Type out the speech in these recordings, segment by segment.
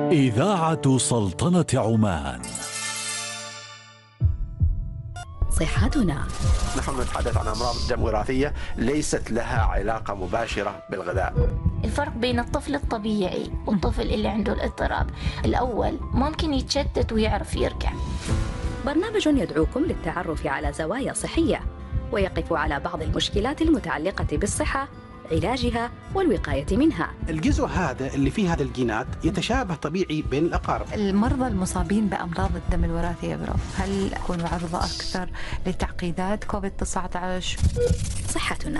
إذاعة سلطنة عمان صحتنا نحن نتحدث عن أمراض دم وراثية ليست لها علاقة مباشرة بالغذاء الفرق بين الطفل الطبيعي والطفل اللي عنده الاضطراب الأول ممكن يتشتت ويعرف يرجع برنامج يدعوكم للتعرف على زوايا صحية ويقف على بعض المشكلات المتعلقة بالصحة علاجها والوقاية منها الجزء هذا اللي فيه هذا الجينات يتشابه طبيعي بين الأقارب المرضى المصابين بأمراض الدم الوراثي يا برو هل يكونوا عرضة أكثر لتعقيدات كوفيد 19 صحتنا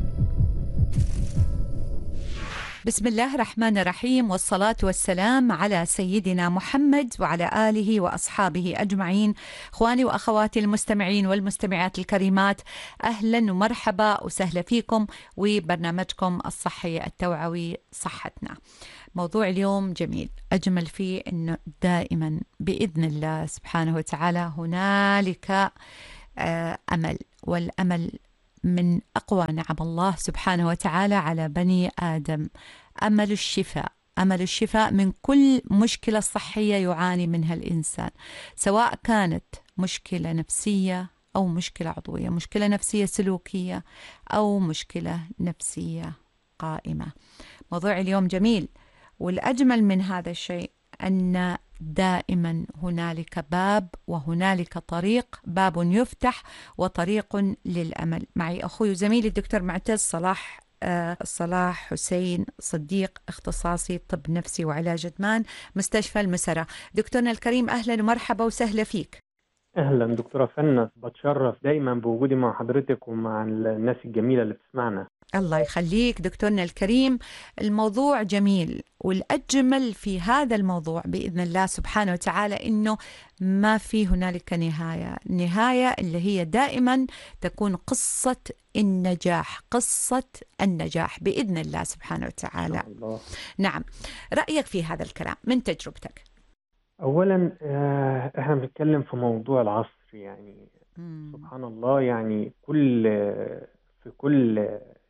بسم الله الرحمن الرحيم والصلاة والسلام على سيدنا محمد وعلى آله وأصحابه أجمعين إخواني وأخواتي المستمعين والمستمعات الكريمات أهلا ومرحبا وسهلا فيكم وبرنامجكم الصحي التوعوي صحتنا موضوع اليوم جميل أجمل فيه أنه دائما بإذن الله سبحانه وتعالى هنالك آه، أمل والأمل من أقوى نعم الله سبحانه وتعالى على بني آدم أمل الشفاء أمل الشفاء من كل مشكلة صحية يعاني منها الإنسان سواء كانت مشكلة نفسية أو مشكلة عضوية مشكلة نفسية سلوكية أو مشكلة نفسية قائمة موضوع اليوم جميل والأجمل من هذا الشيء أن دائما هنالك باب وهنالك طريق باب يفتح وطريق للأمل معي أخوي وزميلي الدكتور معتز صلاح آه، صلاح حسين صديق اختصاصي طب نفسي وعلاج ادمان مستشفى المسرة دكتورنا الكريم اهلا ومرحبا وسهلا فيك اهلا دكتوره فنة بتشرف دايما بوجودي مع حضرتك ومع الناس الجميله اللي بتسمعنا الله يخليك دكتورنا الكريم الموضوع جميل والأجمل في هذا الموضوع بإذن الله سبحانه وتعالى إنه ما في هنالك نهاية نهاية اللي هي دائما تكون قصة النجاح قصة النجاح بإذن الله سبحانه وتعالى الله. نعم رأيك في هذا الكلام من تجربتك اولا آه، احنا بنتكلم في موضوع العصر يعني مم. سبحان الله يعني كل في كل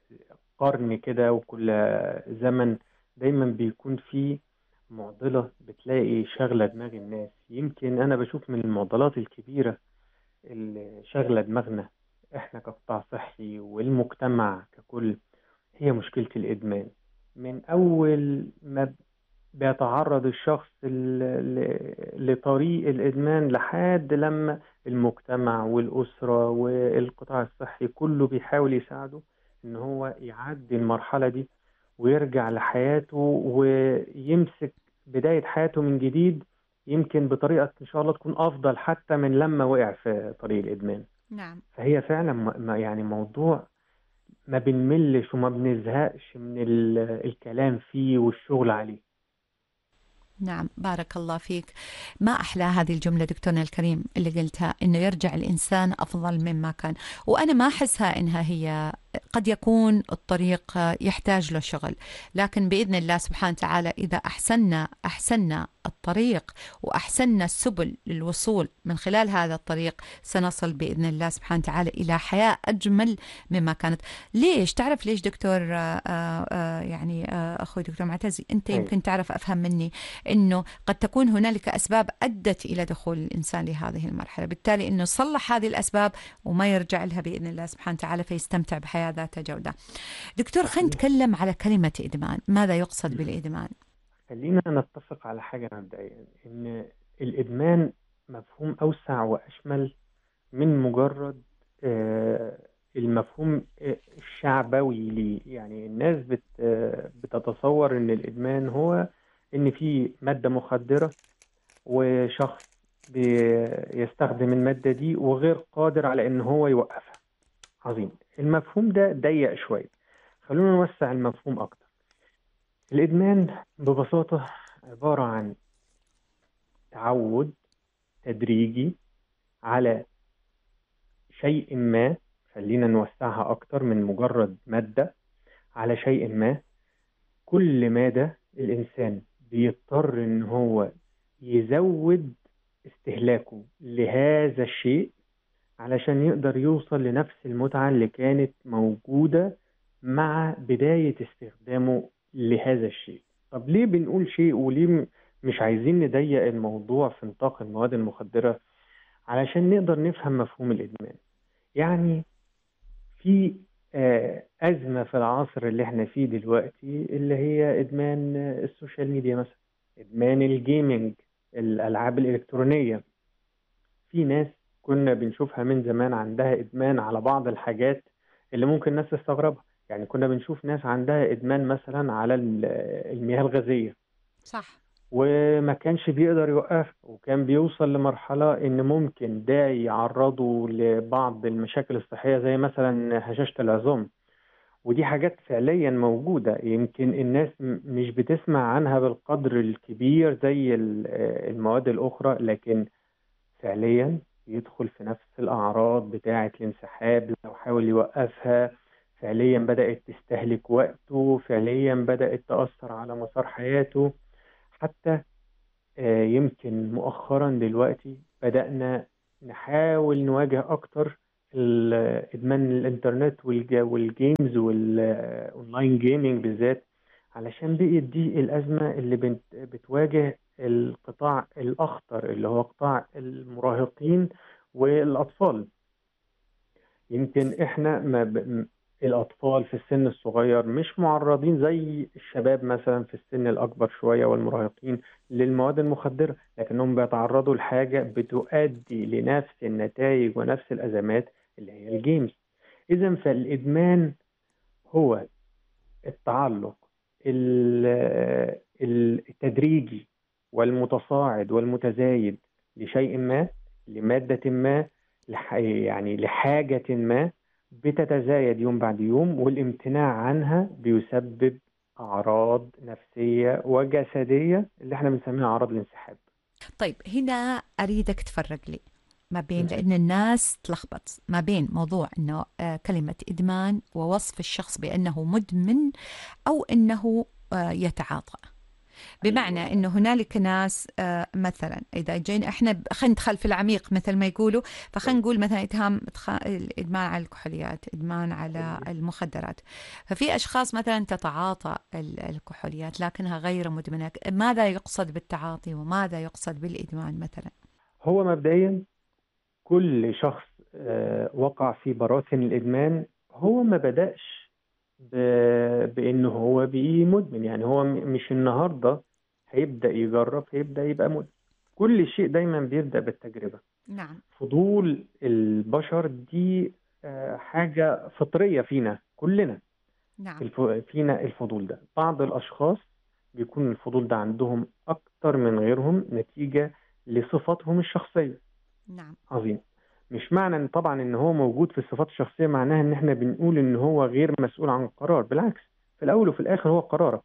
قرن كده وكل زمن دايما بيكون في معضلة بتلاقي شاغلة دماغ الناس يمكن أنا بشوف من المعضلات الكبيرة اللي شاغلة دماغنا إحنا كقطاع صحي والمجتمع ككل هي مشكلة الإدمان من أول ما بيتعرض الشخص ل- ل- لطريق الإدمان لحد لما المجتمع والأسرة والقطاع الصحي كله بيحاول يساعده إن هو يعدي المرحلة دي ويرجع لحياته ويمسك بداية حياته من جديد يمكن بطريقة إن شاء الله تكون أفضل حتى من لما وقع في طريق الإدمان نعم فهي فعلا م- م- يعني موضوع ما بنملش وما بنزهقش من ال- الكلام فيه والشغل عليه نعم بارك الله فيك ما أحلى هذه الجملة دكتورنا الكريم اللي قلتها إنه يرجع الإنسان أفضل مما كان وأنا ما أحسها إنها هي قد يكون الطريق يحتاج له شغل لكن بإذن الله سبحانه وتعالى إذا أحسننا أحسننا الطريق وأحسننا السبل للوصول من خلال هذا الطريق سنصل بإذن الله سبحانه وتعالى إلى حياة أجمل مما كانت ليش تعرف ليش دكتور آه، آه، يعني آه، أخوي دكتور معتز أنت أي. يمكن تعرف أفهم مني انه قد تكون هنالك اسباب ادت الى دخول الانسان لهذه المرحله، بالتالي انه صلح هذه الاسباب وما يرجع لها باذن الله سبحانه وتعالى فيستمتع بحياه ذات جوده. دكتور خلينا نتكلم على كلمه ادمان، ماذا يقصد بالادمان؟ خلينا نتفق على حاجة مبدئيا إن الإدمان مفهوم أوسع وأشمل من مجرد آه، المفهوم آه، الشعبوي ليه يعني الناس بت آه، بتتصور إن الإدمان هو إن في مادة مخدرة وشخص بيستخدم المادة دي وغير قادر على إن هو يوقفها عظيم المفهوم ده ضيق شوية خلونا نوسع المفهوم أكتر الإدمان ببساطة عبارة عن تعود تدريجي على شيء ما خلينا نوسعها أكتر من مجرد مادة على شيء ما كل مادة الإنسان بيضطر إن هو يزود استهلاكه لهذا الشيء علشان يقدر يوصل لنفس المتعة اللي كانت موجودة مع بداية استخدامه لهذا الشيء طب ليه بنقول شيء وليه م- مش عايزين نضيق الموضوع في نطاق المواد المخدرة علشان نقدر نفهم مفهوم الإدمان يعني في آه، أزمة في العصر اللي احنا فيه دلوقتي اللي هي إدمان آه، السوشيال ميديا مثلا إدمان الجيمنج الألعاب الإلكترونية في ناس كنا بنشوفها من زمان عندها إدمان على بعض الحاجات اللي ممكن الناس تستغربها يعني كنا بنشوف ناس عندها إدمان مثلا على ال- المياه الغازية صح وما كانش بيقدر يوقف وكان بيوصل لمرحلة إن ممكن ده يعرضه لبعض المشاكل الصحية زي مثلا هشاشة العظام ودي حاجات فعليا موجودة يمكن الناس م- مش بتسمع عنها بالقدر الكبير زي ال- المواد الأخرى لكن فعليا يدخل في نفس الأعراض بتاعة الانسحاب لو حاول يوقفها فعليا بدأت تستهلك وقته فعليا بدأت تأثر على مسار حياته حتى آه، يمكن مؤخرا دلوقتي بدأنا نحاول نواجه أكتر ال- إدمان الإنترنت والج- والجيمز والأونلاين جيمنج بالذات علشان بقت دي الأزمة اللي بنت- بتواجه القطاع الأخطر اللي هو قطاع المراهقين والأطفال يمكن إحنا ما ب... م- الأطفال في السن الصغير مش معرضين زي الشباب مثلا في السن الأكبر شوية والمراهقين للمواد المخدرة لكنهم بيتعرضوا لحاجة بتؤدي لنفس النتائج ونفس الأزمات اللي هي الجيمز إذا فالإدمان هو التعلق ال- ال- التدريجي والمتصاعد والمتزايد لشيء ما لمادة ما لح- يعني لحاجة ما بتتزايد يوم بعد يوم والامتناع عنها بيسبب أعراض نفسية وجسدية اللي احنا بنسميها أعراض الانسحاب طيب هنا أريدك تفرق لي ما بين مم. لأن الناس تلخبط ما بين موضوع أنه آه، كلمة إدمان ووصف الشخص بأنه مدمن أو أنه آه، يتعاطى بمعنى أنه هنالك ناس آه، مثلا إذا جينا إحنا ب- خلينا ندخل في العميق مثل ما يقولوا فخلينا نقول مثلا إتهام إدخا- الإدمان على الكحوليات إدمان على المخدرات ففي أشخاص مثلا تتعاطى ال- الكحوليات لكنها غير مدمنة ماذا يقصد بالتعاطي وماذا يقصد بالإدمان مثلا هو مبدئيا كل شخص آه، وقع في براثن الإدمان هو ما بدأش ب- بإنه هو بقي مدمن يعني هو م- مش النهاردة هيبدأ يجرب هيبدأ يبقى مدمن كل شيء دايما بيبدأ بالتجربة نعم فضول البشر دي آه، حاجة فطرية فينا كلنا نعم الف... فينا الفضول ده بعض الأشخاص بيكون الفضول ده عندهم أكتر من غيرهم نتيجة لصفاتهم الشخصية نعم عظيم مش معنى ان طبعا ان هو موجود في الصفات الشخصيه معناها ان احنا بنقول ان هو غير مسؤول عن القرار بالعكس في الاول وفي الاخر هو قرارك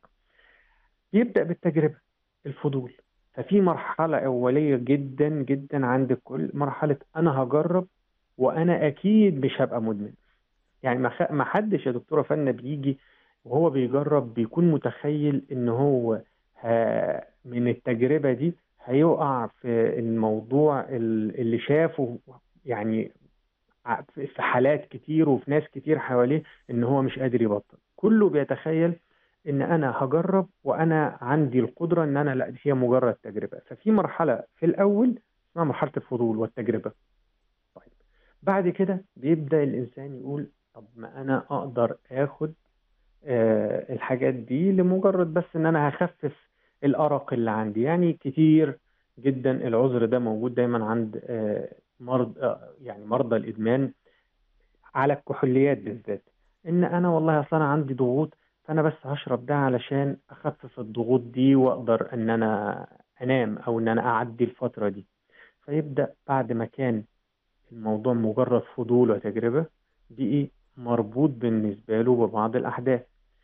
يبدا بالتجربه الفضول ففي مرحله اوليه جدا جدا عند الكل مرحله انا هجرب وانا اكيد مش هبقى مدمن يعني ما خ- ما حدش يا دكتوره فنا بيجي وهو بيجرب بيكون متخيل ان هو ه- من التجربه دي هيقع في الموضوع ال- اللي شافه يعني ع- في في حالات كتير وفي ناس كتير حواليه ان هو مش قادر يبطل كله بيتخيل ان انا هجرب وانا عندي القدره ان انا لا دي هي مجرد تجربه ففي مرحله في الاول اسمها مرحله الفضول والتجربه طيب بعد كده بيبدا الانسان يقول طب ما انا اقدر اخد آه، الحاجات دي لمجرد بس ان انا هخفف الارق اللي عندي يعني كتير جدا العذر ده موجود دايما عند آه، مرض آه، يعني مرضى الادمان على الكحوليات بالذات ان انا والله اصل انا عندي ضغوط فانا بس هشرب ده علشان اخفف الضغوط دي واقدر ان انا انام او ان انا اعدي الفترة دي فيبدأ بعد ما كان الموضوع مجرد فضول وتجربة بقي مربوط بالنسبة له ببعض الأحداث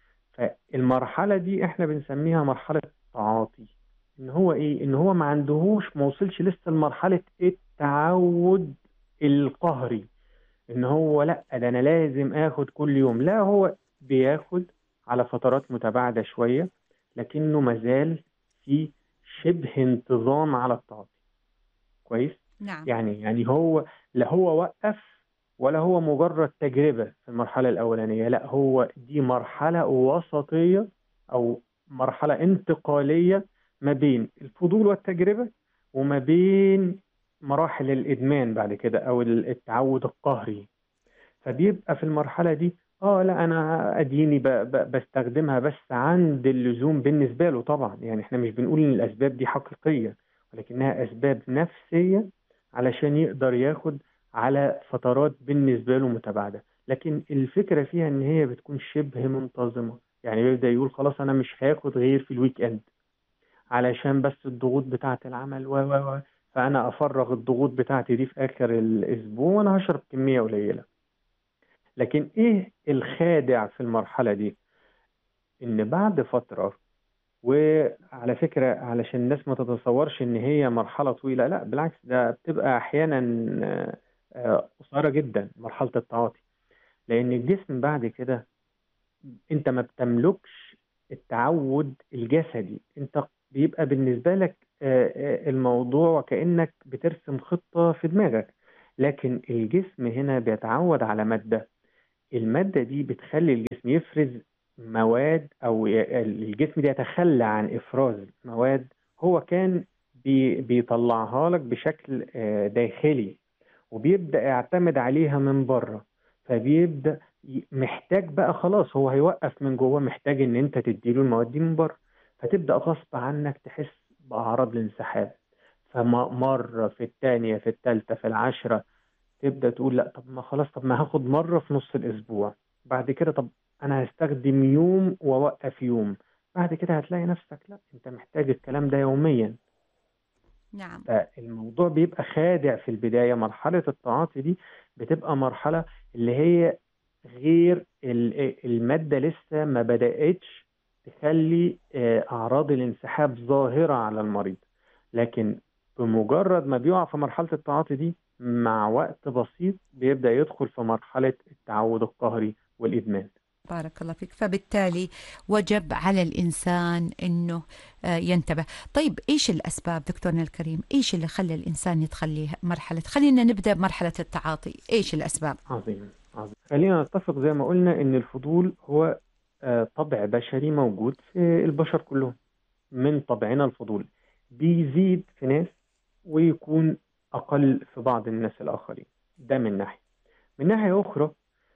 فالمرحلة دي احنا بنسميها مرحلة تعاطي ان هو ايه ان هو ما عندهوش ما وصلش لسه لمرحلة التعود القهري ان هو لا ده انا لازم اخد كل يوم لا هو بياخد على فترات متباعدة شوية لكنه مازال في شبه انتظام على التعاطي كويس نعم يعني يعني هو لا هو وقف ولا هو مجرد تجربة في المرحلة الأولانية لا هو دي مرحلة وسطية أو مرحلة انتقالية ما بين الفضول والتجربة وما بين مراحل الإدمان بعد كده أو التعود القهري فبيبقى في المرحلة دي اه لا انا اديني ب- ب- بستخدمها بس عند اللزوم بالنسبة له طبعا يعني احنا مش بنقول ان الاسباب دي حقيقية ولكنها اسباب نفسية علشان يقدر ياخد على فترات بالنسبة له متباعدة لكن الفكرة فيها ان هي بتكون شبه منتظمة يعني بيبدأ يقول خلاص انا مش هاخد غير في الويك اند علشان بس الضغوط بتاعة العمل و و و فانا افرغ الضغوط بتاعتي دي في اخر الاسبوع وانا هشرب كمية قليلة لكن ايه الخادع في المرحلة دي ان بعد فترة وعلى فكرة علشان الناس ما تتصورش ان هي مرحلة طويلة لا بالعكس ده بتبقى احيانا آه، آه، قصيرة جدا مرحلة التعاطي لان الجسم بعد كده انت ما بتملكش التعود الجسدي انت بيبقى بالنسبة لك آه، آه، الموضوع وكأنك بترسم خطة في دماغك لكن الجسم هنا بيتعود على مادة المادة دي بتخلي الجسم يفرز مواد أو ي- الجسم ده يتخلى عن إفراز مواد هو كان بي بيطلعها لك بشكل آه، داخلي وبيبدأ يعتمد عليها من بره فبيبدأ ي- محتاج بقى خلاص هو هيوقف من جوه محتاج ان انت تديله المواد دي من بره فتبدأ غصب عنك تحس بأعراض الانسحاب فمرة في الثانية في الثالثة في العشرة تبدأ تقول لا طب ما خلاص طب ما هاخد مرة في نص الأسبوع بعد كده طب أنا هستخدم يوم وأوقف يوم بعد كده هتلاقي نفسك لا أنت محتاج الكلام ده يوميا نعم فالموضوع بيبقى خادع في البداية مرحلة التعاطي دي بتبقى مرحلة اللي هي غير ال- المادة لسه ما بدأتش تخلي آه، أعراض الانسحاب ظاهرة على المريض لكن بمجرد ما بيقع في مرحلة التعاطي دي مع وقت بسيط بيبدأ يدخل في مرحلة التعود القهري والإدمان بارك الله فيك فبالتالي وجب على الإنسان أنه آه، ينتبه طيب إيش الأسباب دكتورنا الكريم إيش اللي خلى الإنسان يدخل مرحلة خلينا نبدأ بمرحلة التعاطي إيش الأسباب عظيم عظيم خلينا نتفق زي ما قلنا إن الفضول هو آه، طبع بشري موجود في البشر كلهم من طبعنا الفضول بيزيد في ناس ويكون أقل في بعض الناس الآخرين ده من ناحية من ناحية أخرى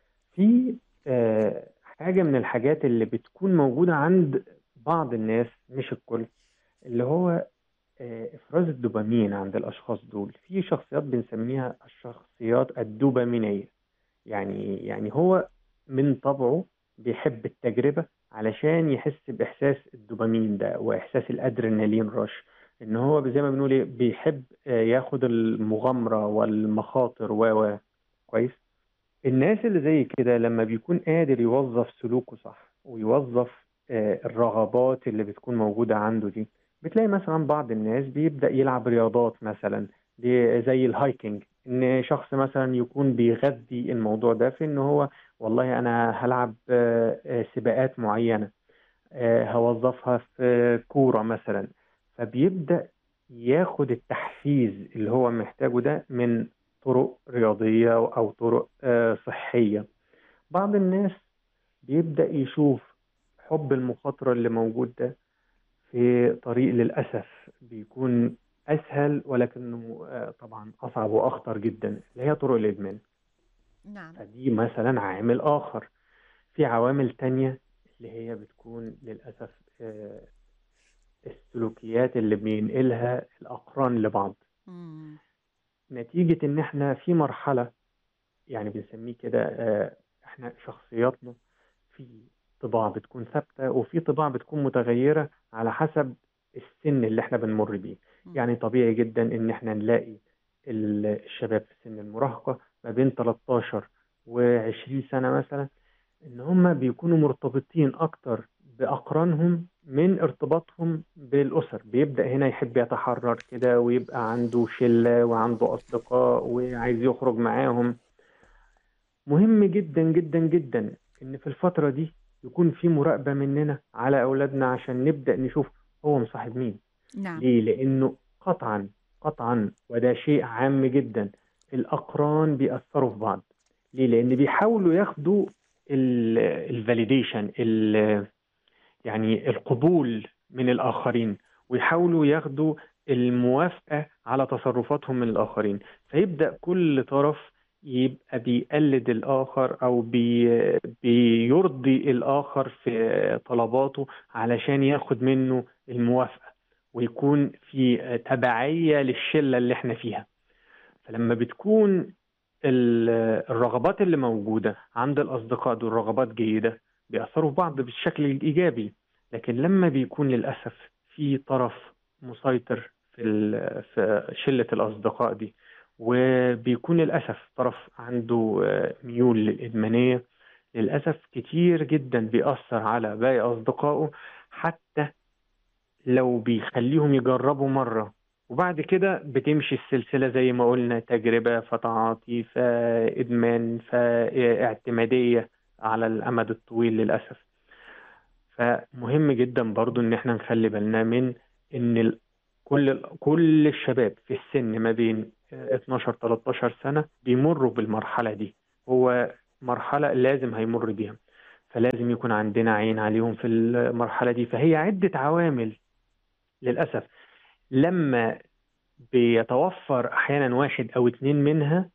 في آه، حاجة من الحاجات اللي بتكون موجودة عند بعض الناس مش الكل اللي هو آه، إفراز الدوبامين عند الأشخاص دول في شخصيات بنسميها الشخصيات الدوبامينية يعني يعني هو من طبعه بيحب التجربة علشان يحس بإحساس الدوبامين ده وإحساس الأدرينالين رش إن هو زي ما بنقول إيه بيحب آه، ياخد المغامرة والمخاطر و و كويس الناس اللي زي كده لما بيكون قادر يوظف سلوكه صح ويوظف آه، الرغبات اللي بتكون موجودة عنده دي بتلاقي مثلا بعض الناس بيبدأ يلعب رياضات مثلا دي زي الهايكنج ان شخص مثلا يكون بيغذي الموضوع ده في ان هو والله انا هلعب آه، آه، سباقات معينة آه، هوظفها في كورة مثلا فبيبدأ ياخد التحفيز اللي هو محتاجه ده من طرق رياضية أو طرق آه، صحية بعض الناس بيبدأ يشوف حب المخاطرة اللي موجود ده في طريق للأسف بيكون أسهل ولكنه آه، طبعا أصعب وأخطر جدا اللي هي طرق الإدمان نعم فدي مثلا عامل آخر في عوامل تانية اللي هي بتكون للأسف آه، السلوكيات اللي بينقلها الأقران لبعض مم. نتيجة إن إحنا في مرحلة يعني بنسميه كده آه، إحنا شخصياتنا في طباع بتكون ثابتة وفي طباع بتكون متغيرة على حسب السن اللي إحنا بنمر بيه مم. يعني طبيعي جدا إن إحنا نلاقي ال- الشباب في سن المراهقة ما بين 13 و20 سنة مثلا إن هم بيكونوا مرتبطين أكتر بأقرانهم من ارتباطهم بالأسر بيبدأ هنا يحب يتحرر كده ويبقى عنده شلة وعنده أصدقاء وعايز يخرج معاهم مهم جدا جدا جدا إن في الفترة دي يكون في مراقبة مننا على أولادنا عشان نبدأ نشوف هو مصاحب مين نعم ليه؟ لأنه قطعا قطعا وده شيء عام جدا الأقران بيأثروا في بعض ليه؟ لأن بيحاولوا ياخدوا الفاليديشن يعني القبول من الآخرين ويحاولوا ياخدوا الموافقة على تصرفاتهم من الآخرين فيبدأ كل طرف يبقى بيقلد الآخر أو بي بيرضي الآخر في طلباته علشان ياخد منه الموافقة ويكون في تبعية للشلة اللي احنا فيها فلما بتكون الرغبات اللي موجودة عند الأصدقاء دول رغبات جيدة بيأثروا في بعض بالشكل الإيجابي لكن لما بيكون للأسف في طرف مسيطر في في شلة الأصدقاء دي وبيكون للأسف طرف عنده ميول للإدمانية للأسف كتير جدا بيأثر على باقي أصدقائه حتى لو بيخليهم يجربوا مرة وبعد كده بتمشي السلسلة زي ما قلنا تجربة فتعاطي فإدمان فاعتمادية على الأمد الطويل للأسف فمهم جدا برضو إن احنا نخلي بالنا من إن كل كل الشباب في السن ما بين 12 13 سنة بيمروا بالمرحلة دي هو مرحلة لازم هيمر بيها فلازم يكون عندنا عين عليهم في المرحلة دي فهي عدة عوامل للأسف لما بيتوفر أحيانا واحد أو اتنين منها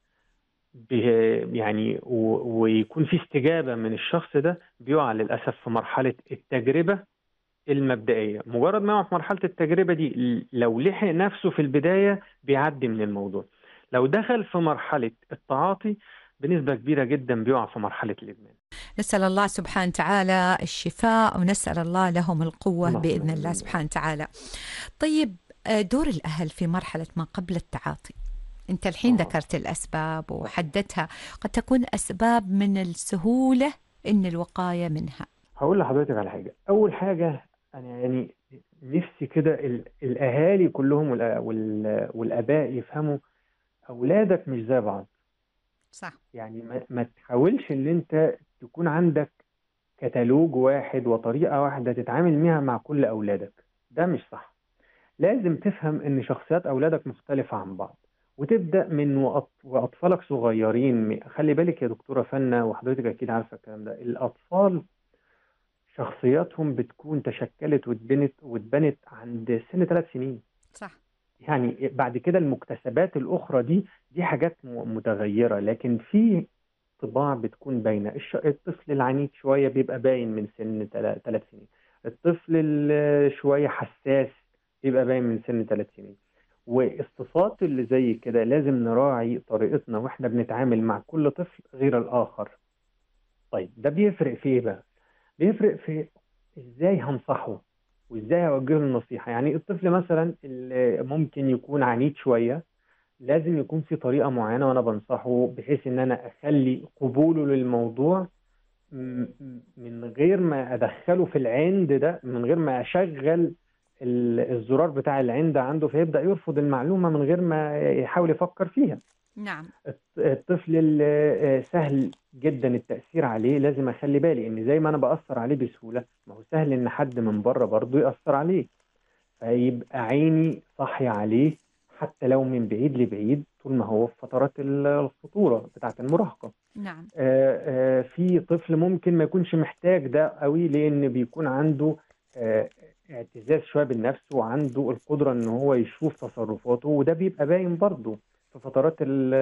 يعني ويكون في استجابة من الشخص ده بيقع للأسف في مرحلة التجربة المبدئية مجرد ما يقع في مرحلة التجربة دي لو لحق نفسه في البداية بيعدي من الموضوع لو دخل في مرحلة التعاطي بنسبة كبيرة جدا بيقع في مرحلة الإدمان نسأل الله سبحانه وتعالى الشفاء ونسأل الله لهم القوة بإذن الله سبحانه وتعالى طيب دور الأهل في مرحلة ما قبل التعاطي أنت الحين ذكرت الأسباب وحددتها قد تكون أسباب من السهولة إن الوقاية منها هقول لحضرتك على حاجة أول حاجة أنا يعني نفسي كده الأهالي كلهم والآباء يفهموا أولادك مش زي بعض صح يعني ما, ما تحاولش ان انت تكون عندك كتالوج واحد وطريقة واحدة تتعامل بيها مع كل أولادك ده مش صح لازم تفهم ان شخصيات أولادك مختلفة عن بعض وتبدأ من وأط... وأطفالك صغيرين خلي بالك يا دكتورة فنة وحضرتك أكيد عارفة الكلام ده الأطفال شخصياتهم بتكون تشكلت واتبنت واتبنت عند سن ثلاث سنين صح يعني بعد كده المكتسبات الأخرى دي دي حاجات متغيرة لكن في طباع بتكون باينة الطفل العنيد شوية بيبقى باين من سن ثلاث سنين الطفل شوية حساس بيبقى باين من سن ثلاث سنين والصفات اللي زي كده لازم نراعي طريقتنا واحنا بنتعامل مع كل طفل غير الآخر طيب ده بيفرق في ايه بقى؟ بيفرق في ازاي هنصحه وازاي اوجه له النصيحه يعني الطفل مثلا اللي ممكن يكون عنيد شويه لازم يكون في طريقه معينه وانا بنصحه بحيث ان انا اخلي قبوله للموضوع من غير ما ادخله في العند ده من غير ما اشغل الزرار بتاع العند عنده فيبدا يرفض المعلومه من غير ما يحاول يفكر فيها نعم الطفل اللي سهل جدا التأثير عليه لازم أخلي بالي إن زي ما أنا بأثر عليه بسهولة ما هو سهل إن حد من بره برضه يأثر عليه فيبقى عيني صاحية عليه حتى لو من بعيد لبعيد طول ما هو في فترات الخطورة بتاعة المراهقة نعم آآ آآ في طفل ممكن ما يكونش محتاج ده قوي لأن بيكون عنده اعتزاز شوية بالنفس وعنده القدرة إن هو يشوف تصرفاته وده بيبقى باين برضه في فترات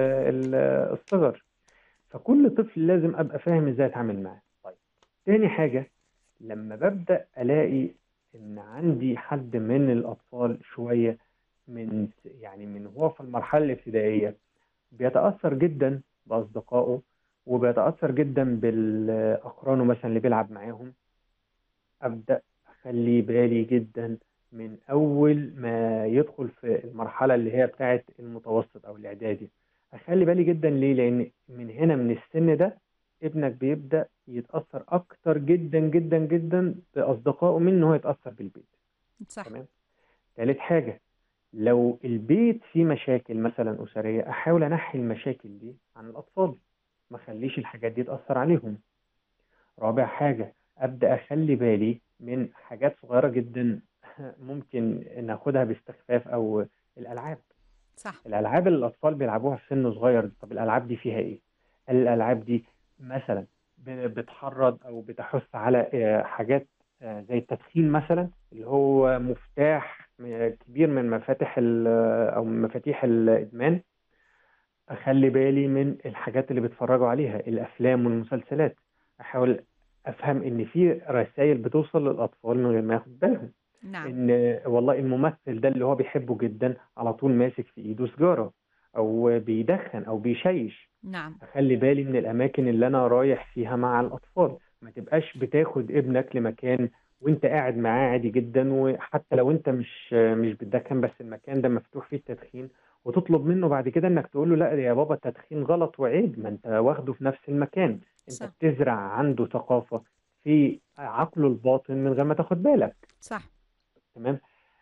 الصغر فكل طفل لازم ابقى فاهم ازاي اتعامل معاه طيب تاني حاجه لما ببدا الاقي ان عندي حد من الاطفال شويه من يعني من هو في المرحله الابتدائيه بيتاثر جدا باصدقائه وبيتاثر جدا بالاقرانه مثلا اللي بيلعب معاهم ابدا اخلي بالي جدا من اول ما يدخل في المرحله اللي هي بتاعه المتوسط او الاعدادي اخلي بالي جدا ليه لان من هنا من السن ده ابنك بيبدا يتاثر اكتر جدا جدا جدا باصدقائه من ان هو يتاثر بالبيت صح تمام ثالث حاجه لو البيت فيه مشاكل مثلا اسريه احاول انحي المشاكل دي عن الاطفال ما اخليش الحاجات دي تاثر عليهم رابع حاجه ابدا اخلي بالي من حاجات صغيره جدا ممكن ناخدها باستخفاف او الالعاب صح الالعاب اللي الاطفال بيلعبوها في سن صغير طب الالعاب دي فيها ايه الالعاب دي مثلا بتحرض او بتحث على حاجات زي التدخين مثلا اللي هو مفتاح م- كبير من مفاتح ال- او من مفاتيح الادمان اخلي بالي من الحاجات اللي بيتفرجوا عليها الافلام والمسلسلات احاول افهم ان في رسائل بتوصل للاطفال من غير ما ياخد بالهم نعم ان والله الممثل ده اللي هو بيحبه جدا على طول ماسك في ايده سجارة او بيدخن او بيشيش نعم اخلي بالي من الاماكن اللي انا رايح فيها مع الاطفال ما تبقاش بتاخد ابنك لمكان وانت قاعد معاه عادي جدا وحتى لو انت مش مش بتدخن بس المكان ده مفتوح فيه التدخين وتطلب منه بعد كده انك تقول له لا يا بابا التدخين غلط وعيب ما انت واخده في نفس المكان انت صح. بتزرع عنده ثقافة في عقله الباطن من غير ما تاخد بالك صح تمام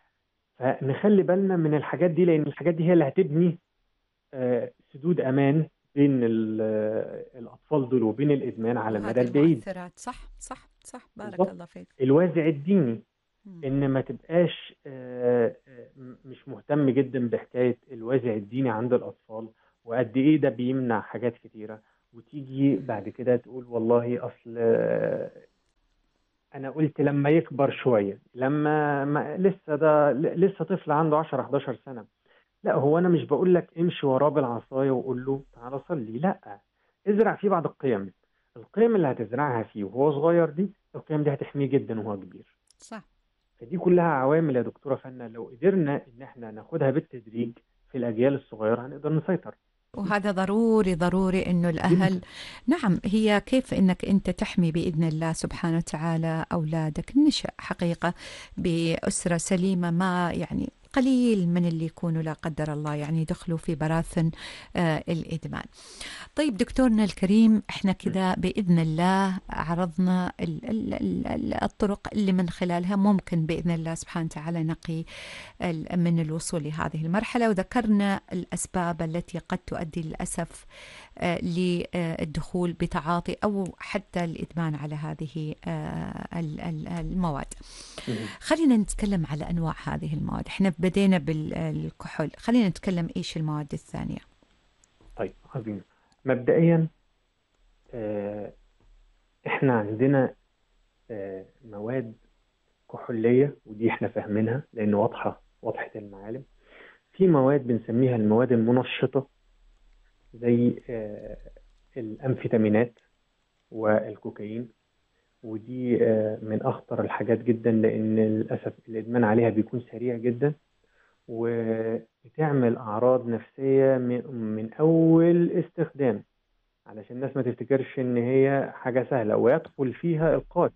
فنخلي بالنا من الحاجات دي لان الحاجات دي هي اللي هتبني آه، سدود امان بين ال- آه، الاطفال دول وبين الادمان على المدى وهذه البعيد المؤثرات صح صح صح بارك بالضبط. الله فيك الوازع الديني مم. ان ما تبقاش آه، آه، م- مش مهتم جدا بحكايه الوازع الديني عند الاطفال وقد ايه ده بيمنع حاجات كتيره وتيجي بعد كده تقول والله اصل آه، انا قلت لما يكبر شويه لما ما لسه ده ل- لسه طفل عنده 10 11 سنه لا هو انا مش بقول لك امشي وراه بالعصايه وقول له تعالى صلي لا ازرع فيه بعض القيم القيم اللي هتزرعها فيه وهو صغير دي القيم دي هتحميه جدا وهو كبير صح فدي كلها عوامل يا دكتورة فنا لو قدرنا ان احنا ناخدها بالتدريج في الاجيال الصغيرة هنقدر نسيطر وهذا ضروري ضروري انه الاهل نعم هي كيف انك انت تحمي باذن الله سبحانه وتعالى اولادك النشأ حقيقه باسره سليمه ما يعني قليل من اللي يكونوا لا قدر الله يعني يدخلوا في براثن آه الادمان. طيب دكتورنا الكريم احنا كذا باذن الله عرضنا ال- ال- ال- ال- الطرق اللي من خلالها ممكن باذن الله سبحانه وتعالى نقي ال- من الوصول لهذه المرحله وذكرنا الاسباب التي قد تؤدي للاسف آه، للدخول بتعاطي او حتى الادمان على هذه آه، ال- ال- المواد. خلينا نتكلم على انواع هذه المواد، احنا بدينا بالكحول، خلينا نتكلم ايش المواد الثانيه. طيب عظيم مبدئيا آه، احنا عندنا آه، مواد كحولية ودي احنا فاهمينها لان واضحة واضحة المعالم في مواد بنسميها المواد المنشطة زي آه، الأنفيتامينات والكوكايين ودي آه، من أخطر الحاجات جدا لأن للأسف الإدمان عليها بيكون سريع جدا وبتعمل أعراض نفسية من من أول استخدام علشان الناس ما تفتكرش إن هي حاجة سهلة ويدخل فيها القات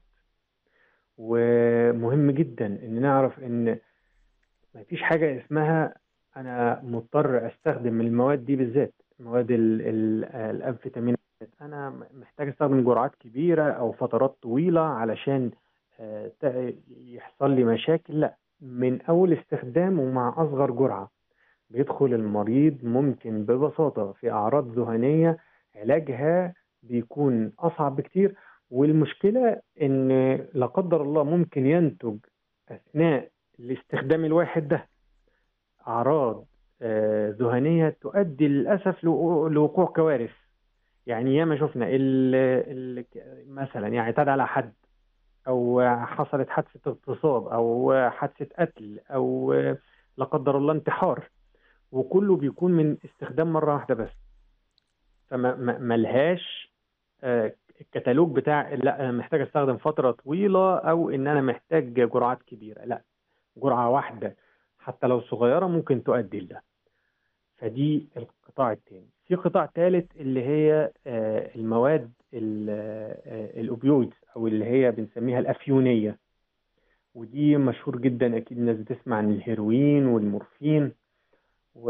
ومهم جدا إن نعرف إن مفيش حاجة اسمها أنا مضطر أستخدم المواد دي بالذات مواد ال- ال- الأنفيتامينات أنا محتاج أستخدم جرعات كبيرة أو فترات طويلة علشان آه، ت- يحصل لي مشاكل لا من أول استخدام ومع أصغر جرعة بيدخل المريض ممكن ببساطة في أعراض ذهنية علاجها بيكون أصعب بكتير والمشكلة إن لا قدر الله ممكن ينتج أثناء الاستخدام الواحد ده أعراض آه، ذهنية تؤدي للأسف لوقوع لوقوع كوارث يعني ياما شفنا ال ال مثلا يعني اعتدى على حد أو حصلت حادثة اغتصاب أو حادثة قتل أو آه، لا قدر الله انتحار وكله بيكون من استخدام مرة واحدة بس فما ما- ملهاش آه، الكتالوج بتاع لا انا محتاج استخدم فتره طويله او ان انا محتاج جرعات كبيره لا جرعه واحده حتى لو صغيره ممكن تؤدي لده فدي القطاع الثاني في قطاع ثالث اللي هي آه، المواد ال- آه، الاوبيويدز او اللي هي بنسميها الافيونيه ودي مشهور جدا اكيد الناس بتسمع عن الهيروين والمورفين و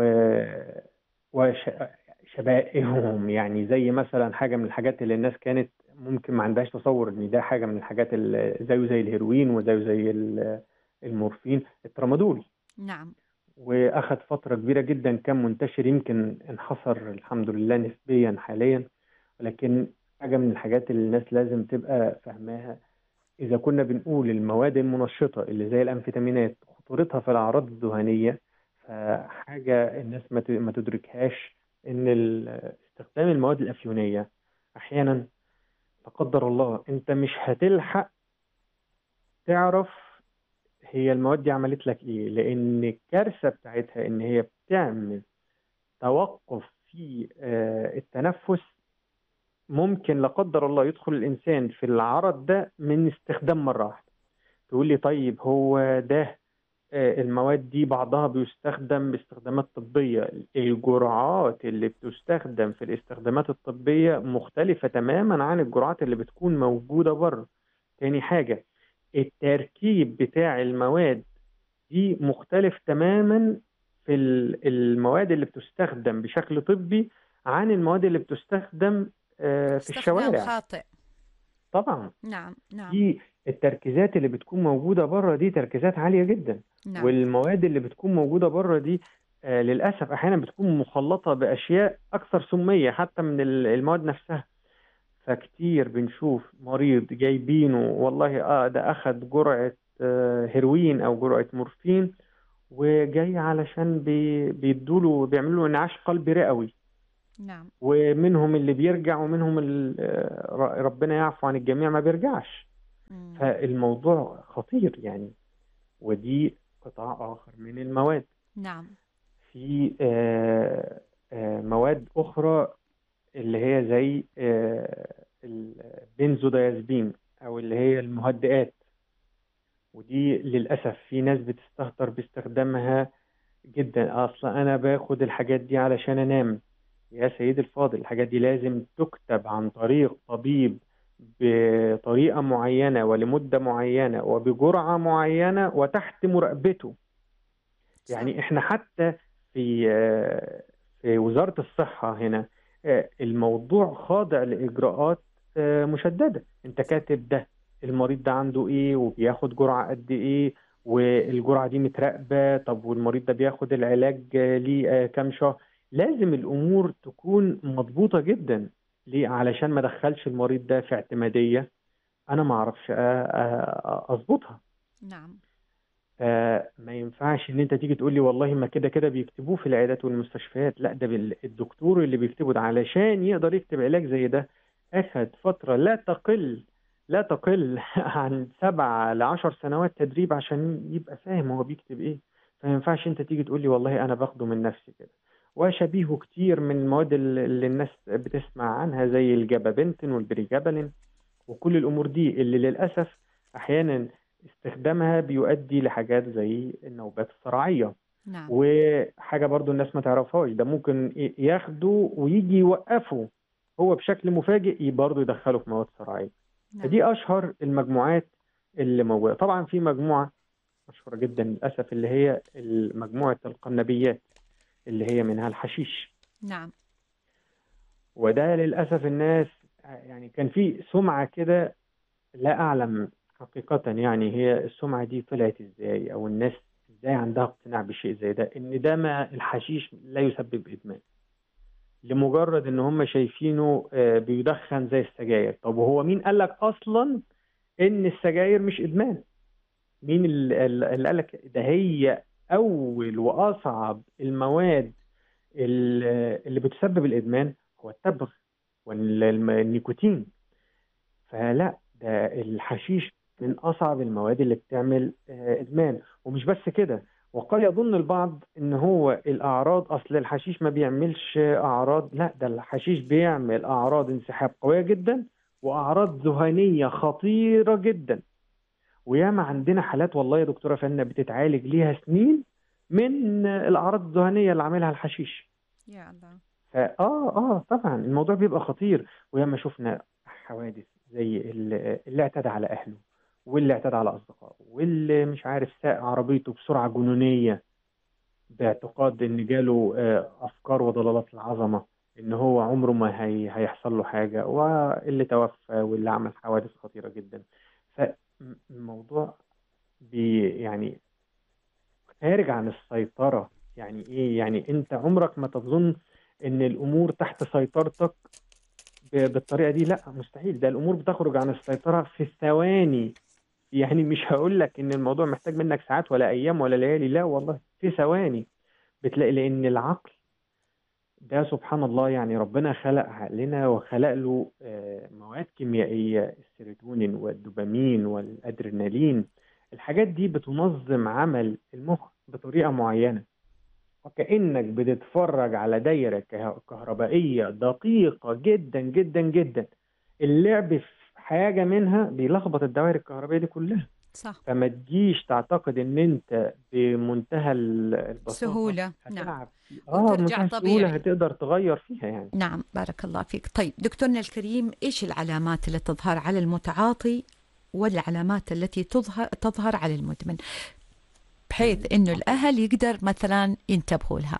وشبائههم يعني زي مثلا حاجه من الحاجات اللي الناس كانت ممكن ما عندهاش تصور ان ده حاجه من الحاجات اللي زيه زي الهيروين وزيه زي ال- المورفين الترامادول نعم واخد فتره كبيره جدا كان منتشر يمكن انحصر الحمد لله نسبيا حاليا ولكن حاجه من الحاجات اللي الناس لازم تبقى فاهماها اذا كنا بنقول المواد المنشطه اللي زي الانفيتامينات خطورتها في الاعراض الذهنيه فحاجه الناس ما ت- ما تدركهاش ان ال- استخدام المواد الافيونيه احيانا لا قدر الله انت مش هتلحق تعرف هي المواد دي عملت لك ايه لان الكارثه بتاعتها ان هي بتعمل توقف في آه، التنفس ممكن لا قدر الله يدخل الانسان في العرض ده من استخدام مره واحده تقول لي طيب هو ده آه، المواد دي بعضها بيستخدم باستخدامات طبية الجرعات اللي بتستخدم في الاستخدامات الطبية مختلفة تماما عن الجرعات اللي بتكون موجودة بره تاني حاجة التركيب بتاع المواد دي مختلف تماما في ال- المواد اللي بتستخدم بشكل طبي عن المواد اللي بتستخدم آه، في استخدام الشوارع خاطئ طبعا نعم نعم دي التركيزات اللي بتكون موجودة بره دي تركيزات عالية جدا نعم والمواد اللي بتكون موجودة بره دي آه، للأسف أحيانا بتكون مخلطة بأشياء أكثر سمية حتى من ال- المواد نفسها فكتير بنشوف مريض جايبينه والله اه ده أخد جرعة آه، هيروين أو جرعة مورفين وجاي علشان بي بيدوله بيعملوا له انعاش قلبي رئوي نعم ومنهم اللي بيرجع ومنهم ال- آه، ر- ربنا يعفو عن الجميع ما بيرجعش مم. فالموضوع خطير يعني ودي قطاع آخر من المواد نعم في آه، آه، مواد أخرى اللي هي زي آه، البنزودايازبين أو اللي هي المهدئات ودي للأسف في ناس بتستهتر باستخدامها جدا أصلا أنا باخد الحاجات دي علشان أنام يا سيدي الفاضل الحاجات دي لازم تكتب عن طريق طبيب بطريقة معينة ولمدة معينة وبجرعة معينة وتحت مراقبته صح. يعني احنا حتى في آه، في وزارة الصحة هنا آه، الموضوع خاضع لإجراءات آه، مشددة انت كاتب ده المريض ده عنده ايه وبياخد جرعة قد ايه والجرعة دي متراقبة طب والمريض ده بياخد العلاج آه، ليه آه، كام شهر لازم الأمور تكون مضبوطة جدا ليه علشان ما ادخلش المريض ده في اعتمادية انا ما اعرفش آه، آه، اظبطها نعم فما ينفعش ان انت تيجي تقول لي والله ما كده كده بيكتبوه في العيادات والمستشفيات لا ده بال- الدكتور اللي بيكتبه ده علشان يقدر يكتب علاج زي ده اخد فترة لا تقل لا تقل عن سبع لعشر سنوات تدريب عشان يبقى فاهم هو بيكتب ايه فما ينفعش انت تيجي تقول لي والله انا باخده من نفسي كده وشبيهه كتير من المواد اللي اللي الناس بتسمع عنها زي الجابابنتين والبريجابالين وكل الامور دي اللي للاسف احيانا استخدامها بيؤدي لحاجات زي النوبات الصرعية نعم وحاجة برضو الناس ما تعرفهاش ده ممكن ي- ياخده ويجي يوقفه هو بشكل مفاجئ برضه يدخله في مواد صرعية نعم فدي أشهر المجموعات اللي موجودة طبعا في مجموعة مشهورة جدا للأسف اللي هي مجموعة القنبيات اللي هي منها الحشيش نعم وده للأسف الناس يعني كان في سمعة كده لا أعلم حقيقة يعني هي السمعة دي طلعت إزاي أو الناس إزاي عندها اقتناع بشيء زي ده إن ده ما الحشيش لا يسبب إدمان لمجرد إن هم شايفينه آه، بيدخن زي السجاير طب وهو مين قال لك أصلا إن السجاير مش إدمان مين ال- ال- اللي قال لك ده هي أول وأصعب المواد ال- اللي بتسبب الإدمان هو التبغ والنيكوتين فلا ده الحشيش من أصعب المواد اللي بتعمل آه، إدمان ومش بس كده وقد يظن البعض إن هو الأعراض أصل الحشيش ما بيعملش أعراض لا ده الحشيش بيعمل أعراض انسحاب قوية جدا وأعراض ذهانية خطيرة جدا وياما عندنا حالات والله يا دكتورة فنة بتتعالج ليها سنين من الأعراض الذهانية اللي عاملها الحشيش يا الله فا اه اه طبعا الموضوع بيبقى خطير وياما شفنا حوادث زي اللي, اللي اعتدى على اهله واللي اعتدى على اصدقائه واللي مش عارف ساق عربيته بسرعه جنونيه باعتقاد ان جاله آه، افكار وضلالات العظمه ان هو عمره ما هي هيحصل له حاجه واللي توفى واللي عمل حوادث خطيره جدا فالموضوع بي يعني خارج عن السيطره يعني ايه يعني انت عمرك ما تظن ان الامور تحت سيطرتك ب- بالطريقه دي لا مستحيل ده الامور بتخرج عن السيطره في ثواني يعني مش هقول لك ان الموضوع محتاج منك ساعات ولا ايام ولا ليالي لا والله في ثواني بتلاقي لان العقل ده سبحان الله يعني ربنا خلق عقلنا وخلق له آه، مواد كيميائيه السيروتونين والدوبامين والادرينالين الحاجات دي بتنظم عمل المخ بطريقة معينة وكأنك بتتفرج على دايرة كه- كهربائية دقيقة جدا جدا جدا اللعب في حاجة منها بيلخبط الدوائر الكهربائية دي كلها صح فما تجيش تعتقد ان انت بمنتهى ال- البساطة سهولة نعم هتلعب فيه. اه وترجع بمنتهى طبيعي. السهولة هتقدر تغير فيها يعني نعم بارك الله فيك طيب دكتورنا الكريم إيش العلامات اللي تظهر على المتعاطي والعلامات التي تظهر تظهر على المدمن بحيث انه الاهل يقدر مثلا ينتبهوا لها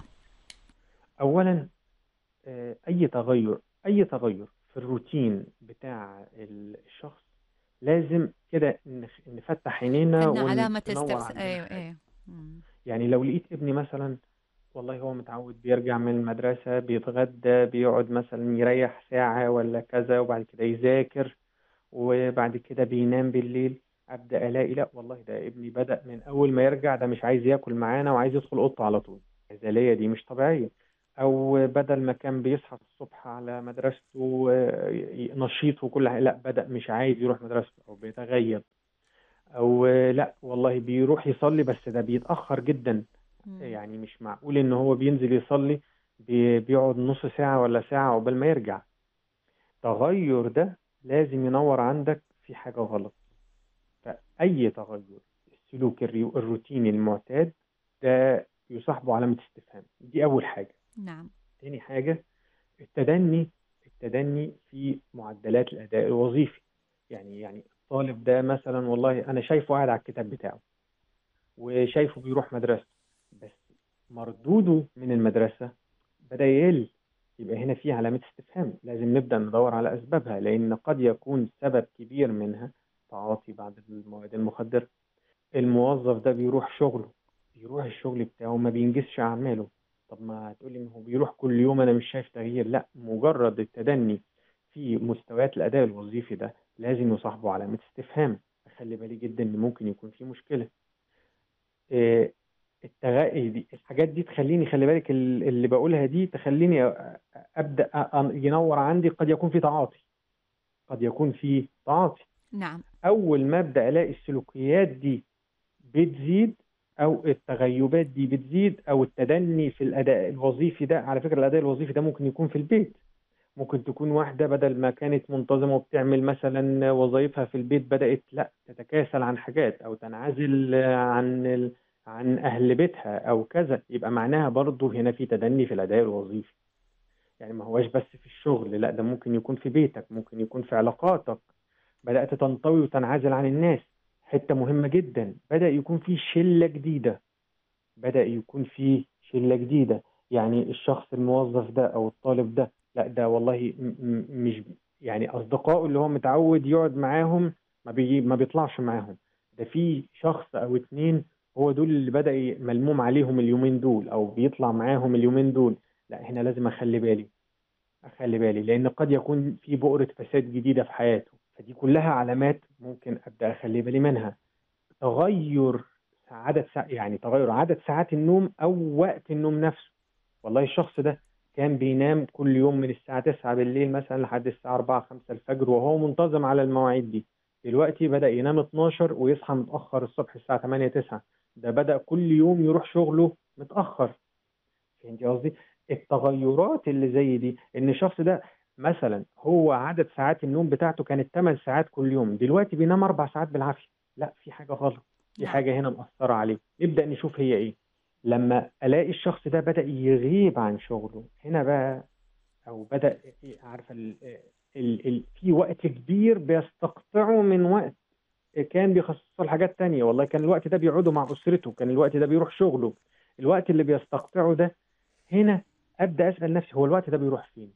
اولا آه، اي تغير اي تغير في الروتين بتاع الشخص لازم كده نخ- نفتح عينينا ان علامه وننور استرس عندنا ايوه حاجة. ايوه مم. يعني لو لقيت ابني مثلا والله هو متعود بيرجع من المدرسة بيتغدى بيقعد مثلا يريح ساعة ولا كذا وبعد كده يذاكر وبعد كده بينام بالليل أبدأ ألاقي لا والله ده ابني بدأ من أول ما يرجع ده مش عايز ياكل معانا وعايز يدخل أوضته على طول العزلية دي مش طبيعية أو بدل ما كان بيصحى الصبح على مدرسته آه، ي- نشيط وكل حاجة لا بدأ مش عايز يروح مدرسته أو بيتغيب أو آه، لا والله بيروح يصلي بس ده بيتأخر جدا مم. يعني مش معقول ان هو بينزل يصلي بي- بيقعد نص ساعة ولا ساعة عقبال ما يرجع تغير ده لازم ينور عندك في حاجة غلط فأي تغير السلوك الري- الروتيني المعتاد ده يصاحبه علامة استفهام دي أول حاجة نعم تاني حاجة التدني التدني في معدلات الأداء الوظيفي يعني يعني الطالب ده مثلا والله أنا شايفه قاعد على الكتاب بتاعه وشايفه بيروح مدرسته بس مردوده من المدرسة بدأ يقل يبقى هنا في علامة استفهام لازم نبدأ ندور على أسبابها لأن قد يكون سبب كبير منها تعاطي بعض المواد المخدرة الموظف ده بيروح شغله بيروح الشغل بتاعه ما بينجزش أعماله طب ما هتقولي ما هو بيروح كل يوم أنا مش شايف تغيير لا مجرد التدني في مستويات الأداء الوظيفي ده لازم يصاحبه علامة استفهام أخلي بالي جدا إن ممكن يكون في مشكلة آه، التغ... دي الحاجات دي تخليني خلي بالك ال- اللي بقولها دي تخليني أ- أ- ابدا أ- أ- ينور عندي قد يكون في تعاطي قد يكون في تعاطي نعم اول ما ابدا الاقي السلوكيات دي بتزيد او التغيبات دي بتزيد او التدني في الاداء الوظيفي ده على فكره الاداء الوظيفي ده ممكن يكون في البيت ممكن تكون واحدة بدل ما كانت منتظمة وبتعمل مثلا وظائفها في البيت بدأت لا تتكاسل عن حاجات أو تنعزل عن ال... عن أهل بيتها أو كذا يبقى معناها برضو هنا في تدني في الأداء الوظيفي يعني ما هواش بس في الشغل لا ده ممكن يكون في بيتك ممكن يكون في علاقاتك بدأت تنطوي وتنعزل عن الناس حتة مهمة جدا بدأ يكون في شلة جديدة بدأ يكون في شلة جديدة يعني الشخص الموظف ده أو الطالب ده لا ده والله م- م- مش يعني أصدقائه اللي هو متعود يقعد معاهم ما بي ما بيطلعش معاهم ده في شخص أو اتنين هو دول اللي بدأ ي- ملموم عليهم اليومين دول أو بيطلع معاهم اليومين دول لا هنا لازم أخلي بالي أخلي بالي لأن قد يكون في بؤرة فساد جديدة في حياته فدي كلها علامات ممكن أبدأ أخلي بالي منها تغير عدد ساعة يعني تغير عدد ساعات النوم أو وقت النوم نفسه والله الشخص ده كان بينام كل يوم من الساعة 9 بالليل مثلا لحد الساعة 4 5 الفجر وهو منتظم على المواعيد دي دلوقتي بدأ ينام 12 ويصحى متأخر الصبح الساعة 8 9 ده بدأ كل يوم يروح شغله متأخر فهمتي قصدي؟ التغيرات اللي زي دي ان الشخص ده مثلا هو عدد ساعات النوم بتاعته كانت 8 ساعات كل يوم دلوقتي بينام 4 ساعات بالعافية لا في حاجة غلط في نعم. حاجة هنا مأثرة عليه نبدأ نشوف هي ايه لما الاقي الشخص ده بدأ يغيب عن شغله هنا بقى او بدأ عارفة ال ال ال في وقت كبير بيستقطعه من وقت كان بيخصصه لحاجات تانية والله كان الوقت ده بيقعده مع أسرته كان الوقت ده بيروح شغله الوقت اللي بيستقطعه ده هنا أبدأ أسأل نفسي هو الوقت ده بيروح فين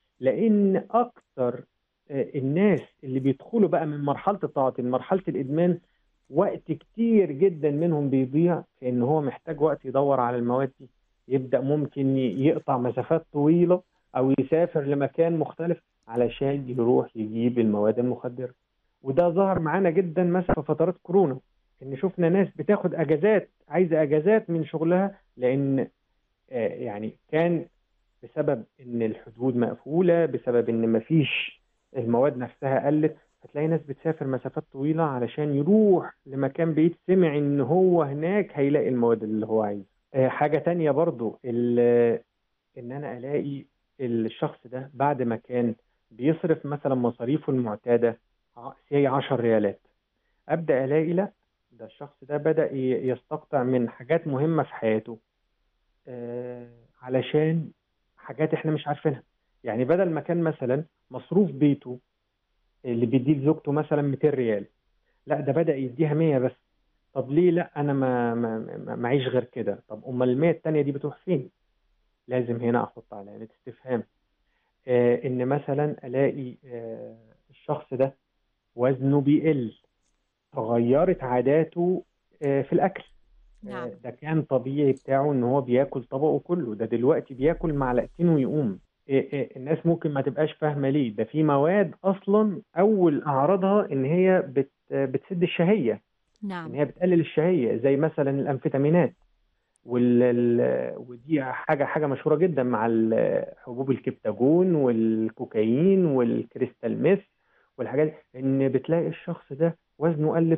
لأن أكتر آه، الناس اللي بيدخلوا بقى من مرحلة التعاطي لمرحلة الإدمان وقت كتير جدا منهم بيضيع في إن هو محتاج وقت يدور على المواد دي يبدأ ممكن ي- يقطع مسافات طويلة أو يسافر لمكان مختلف علشان يروح يجيب المواد المخدرة وده ظهر معانا جدا مثلا في فترات كورونا ان شفنا ناس بتاخد اجازات عايزه اجازات من شغلها لان آه، يعني كان بسبب ان الحدود مقفوله بسبب ان مفيش المواد نفسها قلت فتلاقي ناس بتسافر مسافات طويلة علشان يروح لمكان بعيد سمع ان هو هناك هيلاقي المواد اللي هو عايزها آه، حاجة تانية برضو ال- ان انا الاقي الشخص ده بعد ما كان بيصرف مثلا مصاريفه المعتادة سي 10 ريالات ابدا الاقي لا ده الشخص ده بدا ي- يستقطع من حاجات مهمة في حياته آه، علشان حاجات احنا مش عارفينها يعني بدل ما كان مثلا مصروف بيته اللي بيديه لزوجته مثلا 200 ريال لا ده بدأ يديها 100 بس طب ليه لا انا ما ما ما- معيش غير كده طب امال ال 100 التانية دي بتروح فين لازم هنا احط علامة استفهام آه ان مثلا الاقي آه الشخص ده وزنه بيقل فغيرت عاداته آه في الاكل نعم ده كان طبيعي بتاعه ان هو بياكل طبقه كله ده دلوقتي بياكل معلقتين ويقوم إيه إيه الناس ممكن ما تبقاش فاهمه ليه ده في مواد اصلا اول اعراضها ان هي بت بتسد الشهيه ان نعم هي بتقلل الشهيه زي مثلا الانفيتامينات وال ال- ودي حاجه حاجه مشهوره جدا مع ال- حبوب الكبتاجون والكوكايين والكريستال ميث والحاجات دي، ان بتلاقي الشخص ده وزنه قل